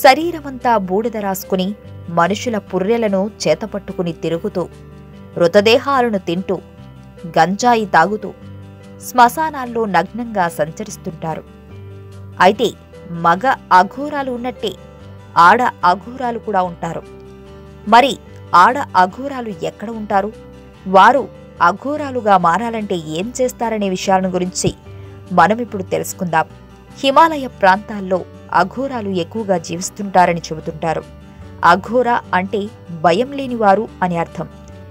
శరీరమంతా బూడిద రాసుకుని మనుషుల పుర్రెలను చేతపట్టుకుని తిరుగుతూ మృతదేహాలను తింటూ గంజాయి తాగుతూ శ్మశానాల్లో నగ్నంగా సంచరిస్తుంటారు అయితే మగ అఘోరాలు ఉన్నట్టే ఆడ అఘోరాలు కూడా ఉంటారు మరి ఆడ అఘోరాలు ఎక్కడ ఉంటారు వారు అఘోరాలుగా మారాలంటే ఏం చేస్తారనే విషయాలను గురించి మనం ఇప్పుడు తెలుసుకుందాం హిమాలయ ప్రాంతాల్లో అఘోరాలు ఎక్కువగా జీవిస్తుంటారని చెబుతుంటారు అఘోర అంటే భయం లేనివారు అని అర్థం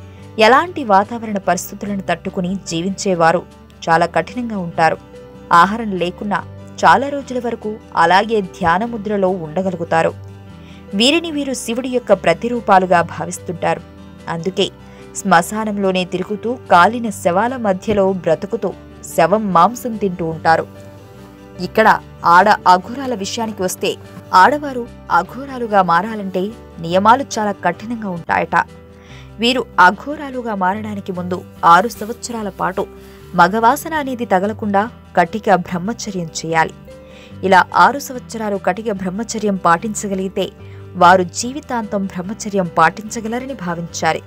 ఎలాంటి వాతావరణ పరిస్థితులను తట్టుకుని జీవించేవారు చాలా కఠినంగా ఉంటారు ఆహారం లేకున్నా చాలా రోజుల వరకు అలాగే ధ్యాన ముద్రలో ఉండగలుగుతారు వీరిని వీరు శివుడి యొక్క ప్రతిరూపాలుగా భావిస్తుంటారు అందుకే శ్మశానంలోనే తిరుగుతూ కాలిన శవాల మధ్యలో బ్రతుకుతూ శవం మాంసం తింటూ ఉంటారు ఇక్కడ ఆడ అఘోరాల విషయానికి వస్తే ఆడవారు అఘోరాలుగా మారాలంటే నియమాలు చాలా కఠినంగా ఉంటాయట వీరు అఘోరాలుగా మారడానికి ముందు ఆరు సంవత్సరాల పాటు మగవాసన అనేది తగలకుండా కటిక బ్రహ్మచర్యం చేయాలి ఇలా ఆరు సంవత్సరాలు కటిక బ్రహ్మచర్యం పాటించగలిగితే వారు జీవితాంతం బ్రహ్మచర్యం పాటించగలరని భావించారు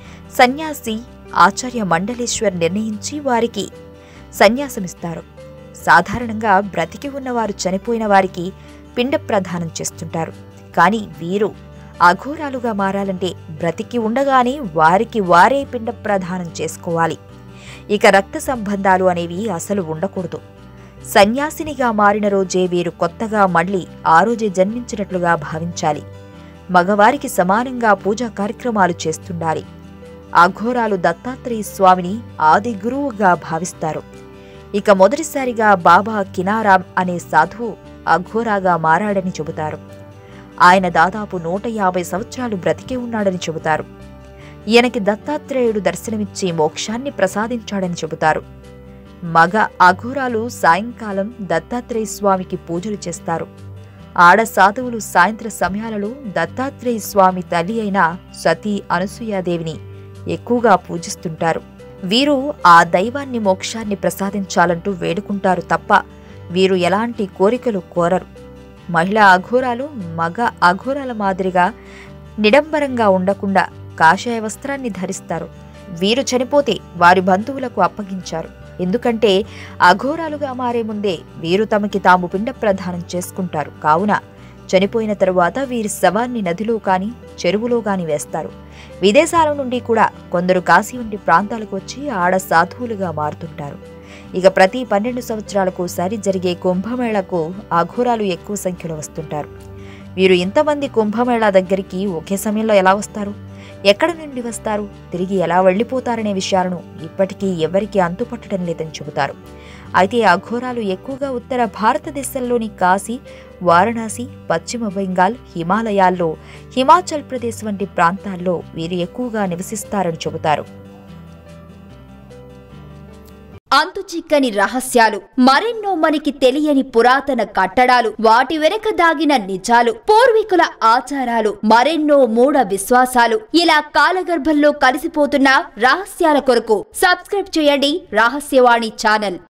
సన్యాసి ఆచార్య మండలేశ్వర్ నిర్ణయించి వారికి సన్యాసమిస్తారు సాధారణంగా బ్రతికి ఉన్నవారు చనిపోయిన వారికి పిండ ప్రదానం చేస్తుంటారు కానీ వీరు అఘోరాలుగా మారాలంటే బ్రతికి ఉండగానే వారికి వారే పిండ ప్రదానం చేసుకోవాలి ఇక రక్త సంబంధాలు అనేవి అసలు ఉండకూడదు సన్యాసినిగా మారిన రోజే వీరు కొత్తగా మళ్ళీ ఆ రోజే జన్మించినట్లుగా భావించాలి మగవారికి సమానంగా పూజా కార్యక్రమాలు చేస్తుండాలి అఘోరాలు దత్తాత్రేయ స్వామిని ఆది గురువుగా భావిస్తారు ఇక మొదటిసారిగా బాబా కినారాం అనే సాధువు అఘోరాగా మారాడని చెబుతారు ఆయన దాదాపు నూట యాభై సంవత్సరాలు బ్రతికే ఉన్నాడని చెబుతారు ఈయనకి దత్తాత్రేయుడు దర్శనమిచ్చి మోక్షాన్ని ప్రసాదించాడని చెబుతారు మగ అఘోరాలు సాయంకాలం దత్తాత్రేయ స్వామికి పూజలు చేస్తారు ఆడ సాధువులు సాయంత్ర సమయాలలో దత్తాత్రేయ స్వామి తల్లి అయిన సతీ అనసూయాదేవిని ఎక్కువగా పూజిస్తుంటారు వీరు ఆ దైవాన్ని మోక్షాన్ని ప్రసాదించాలంటూ వేడుకుంటారు తప్ప వీరు ఎలాంటి కోరికలు కోరరు మహిళా అఘోరాలు మగ అఘోరాల మాదిరిగా నిడంబరంగా ఉండకుండా కాషాయ వస్త్రాన్ని ధరిస్తారు వీరు చనిపోతే వారి బంధువులకు అప్పగించారు ఎందుకంటే అఘోరాలుగా మారే ముందే వీరు తమకి తాము పిండ ప్రదానం చేసుకుంటారు కావున చనిపోయిన తరువాత వీరి శవాన్ని నదిలో కాని చెరువులో గాని వేస్తారు విదేశాల నుండి కూడా కొందరు కాశీ వంటి ప్రాంతాలకు వచ్చి ఆడ సాధువులుగా మారుతుంటారు ఇక ప్రతి పన్నెండు సంవత్సరాలకు ఒకసారి జరిగే కుంభమేళకు అఘోరాలు ఎక్కువ సంఖ్యలో వస్తుంటారు వీరు ఇంతమంది కుంభమేళా దగ్గరికి ఒకే సమయంలో ఎలా వస్తారు ఎక్కడి నుండి వస్తారు తిరిగి ఎలా వెళ్ళిపోతారనే విషయాలను ఇప్పటికీ ఎవరికీ అంతుపట్టడం లేదని చెబుతారు అయితే అఘోరాలు ఎక్కువగా ఉత్తర భారతదేశంలోని కాశీ వారణాసి పశ్చిమ బెంగాల్ హిమాలయాల్లో హిమాచల్ ప్రదేశ్ వంటి ప్రాంతాల్లో వీరు ఎక్కువగా నివసిస్తారని చెబుతారు అంతు చిక్కని రహస్యాలు మరెన్నో మనకి తెలియని పురాతన కట్టడాలు వాటి వెనక దాగిన నిజాలు పూర్వీకుల ఆచారాలు మరెన్నో మూఢ విశ్వాసాలు ఇలా కాలగర్భంలో కలిసిపోతున్న రహస్యాల కొరకు సబ్స్క్రైబ్ చేయండి రహస్యవాణి ఛానల్